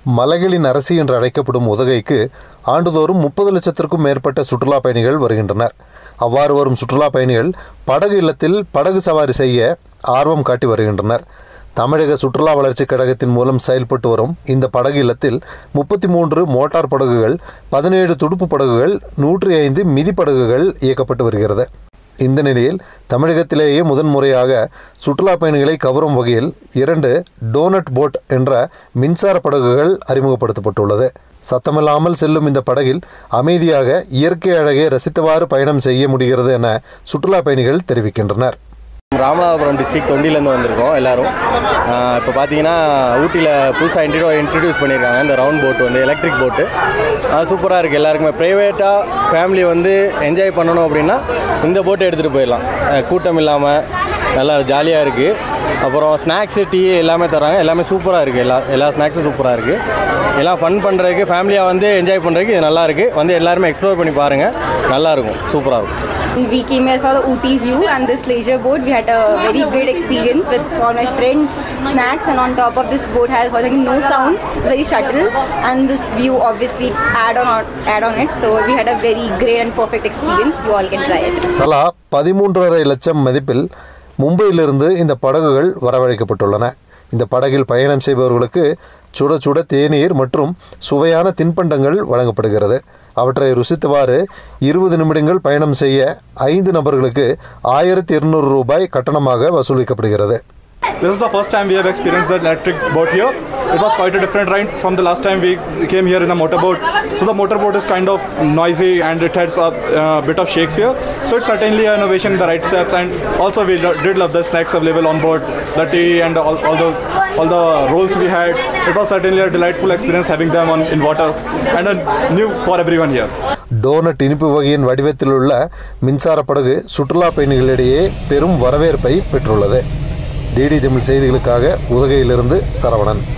மலைகளின் அரசி என்று அழைக்கப்படும் உதகைக்கு ஆண்டுதோறும் முப்பது லட்சத்திற்கும் மேற்பட்ட சுற்றுலா பயணிகள் வருகின்றனர் அவ்வாறு வரும் சுற்றுலா பயணிகள் படகு இல்லத்தில் படகு சவாரி செய்ய ஆர்வம் காட்டி வருகின்றனர் தமிழக சுற்றுலா வளர்ச்சிக் கழகத்தின் மூலம் செயல்பட்டு வரும் இந்த படகு இல்லத்தில் முப்பத்தி மூன்று மோட்டார் படகுகள் பதினேழு துடுப்பு படகுகள் நூற்றி ஐந்து மிதி படகுகள் இயக்கப்பட்டு வருகிறது இந்த நிலையில் தமிழகத்திலேயே முதன்முறையாக சுற்றுலா பயணிகளை கவரும் வகையில் இரண்டு டோனட் போட் என்ற மின்சார படகுகள் அறிமுகப்படுத்தப்பட்டுள்ளது சத்தமில்லாமல் செல்லும் இந்த படகில் அமைதியாக இயற்கை அழகை ரசித்தவாறு பயணம் செய்ய முடிகிறது என சுற்றுலா பயணிகள் தெரிவிக்கின்றனர் ராமநாதபுரம் டிஸ்ட்ரிக்ட் தொண்டிலேருந்து வந்திருக்கோம் எல்லாரும் இப்போ பார்த்தீங்கன்னா ஊட்டியில் புதுசாக இன்ட்ரோ இன்ட்ரடியூஸ் பண்ணியிருக்காங்க இந்த ரவுண்ட் போட் வந்து எலக்ட்ரிக் போட்டு சூப்பராக இருக்குது எல்லாருக்குமே ப்ரைவேட்டாக ஃபேமிலி வந்து என்ஜாய் பண்ணணும் அப்படின்னா இந்த போட்டை எடுத்துகிட்டு போயிடலாம் அஹ் கூட்டம் இல்லாமல் நல்லா ஜாலியாக இருக்குது அப்புறம் ஸ்நாக்ஸு டீ எல்லாமே தராங்க எல்லாமே சூப்பராக இருக்குது எல்லா எல்லா ஸ்நாக்ஸும் சூப்பராக இருக்குது எல்லாம் ஃபன் பண்ணுறதுக்கு ஃபேமிலியாக வந்து என்ஜாய் பண்ணுறதுக்கு இது நல்லா இருக்குது வந்து எல்லாருமே எக்ஸ்ப்ளோர் பண்ணி பாருங்கள் நல்லாயிருக்கும் சூப்பராக இருக்கும் We came here for the Ooty view and this leisure boat. We had a very great experience with all my friends, snacks, and on top of this boat has was like no sound, very subtle, and this view obviously add on add on it. So we had a very great and perfect experience. You all can try it. தலா பதிமூன்றரை லட்சம் மதிப்பில் மும்பையிலிருந்து இந்த படகுகள் வரவழைக்கப்பட்டுள்ளன இந்த படகில் பயணம் செய்பவர்களுக்கு சுட சுட தேநீர் மற்றும் சுவையான தின்பண்டங்கள் வழங்கப்படுகிறது அவற்றை ருசித்தவாறு இருபது நிமிடங்கள் பயணம் செய்ய ஐந்து நபர்களுக்கு ஆயிரத்தி இருநூறு ரூபாய் கட்டணமாக வசூலிக்கப்படுகிறது This is the first time we have experienced the electric boat here. It was quite a different ride from the last time we came here in a motorboat. So the motorboat is kind of noisy and it has a uh, bit of shakes here. So it's certainly an innovation in the right steps. And also we lo- did love the snacks available on board, the tea and all, all the all the rolls we had. It was certainly a delightful experience having them on in water and a new for everyone here. Donut இனிப்பு வகையின் வடிவத்தில் உள்ள மின்சார படகு சுற்றுலா பயணிகளிடையே பெரும் வரவேற்பை பெற்றுள்ளது டிடி தமிழ் செய்திகளுக்காக உதகையிலிருந்து சரவணன்